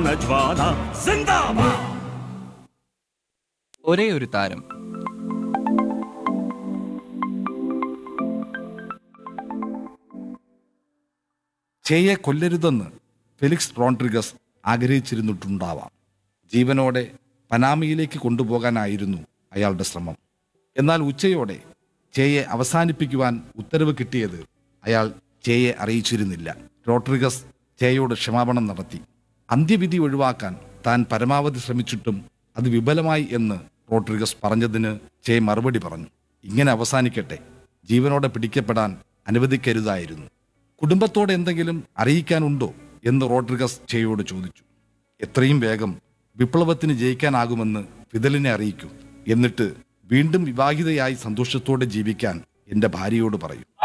ജ്വാല സിന്ദാബാദ് ഒരേ ഒരു താരം ചേയെ കൊല്ലരുതെന്ന് ഫെലിക്സ് റോൺട്രിഗസ് ആഗ്രഹിച്ചിരുന്നിട്ടുണ്ടാവാം ജീവനോടെ പനാമയിലേക്ക് കൊണ്ടുപോകാനായിരുന്നു അയാളുടെ ശ്രമം എന്നാൽ ഉച്ചയോടെ ചേയെ അവസാനിപ്പിക്കുവാൻ ഉത്തരവ് കിട്ടിയത് അയാൾ ചേയെ അറിയിച്ചിരുന്നില്ല റോഡ്രിഗസ് ചേയോട് ക്ഷമാപണം നടത്തി അന്ത്യവിധി ഒഴിവാക്കാൻ താൻ പരമാവധി ശ്രമിച്ചിട്ടും അത് വിഫലമായി എന്ന് റോഡ്രിഗസ് പറഞ്ഞതിന് ചേ മറുപടി പറഞ്ഞു ഇങ്ങനെ അവസാനിക്കട്ടെ ജീവനോടെ പിടിക്കപ്പെടാൻ അനുവദിക്കരുതായിരുന്നു കുടുംബത്തോട് എന്തെങ്കിലും അറിയിക്കാനുണ്ടോ എന്ന് റോഡ്രിഗസ് ചേയോട് ചോദിച്ചു എത്രയും വേഗം വിപ്ലവത്തിന് ജയിക്കാനാകുമെന്ന് ഫിദലിനെ അറിയിക്കൂ എന്നിട്ട് വീണ്ടും വിവാഹിതയായി സന്തോഷത്തോടെ ജീവിക്കാൻ എൻ്റെ ഭാര്യയോട് പറയൂ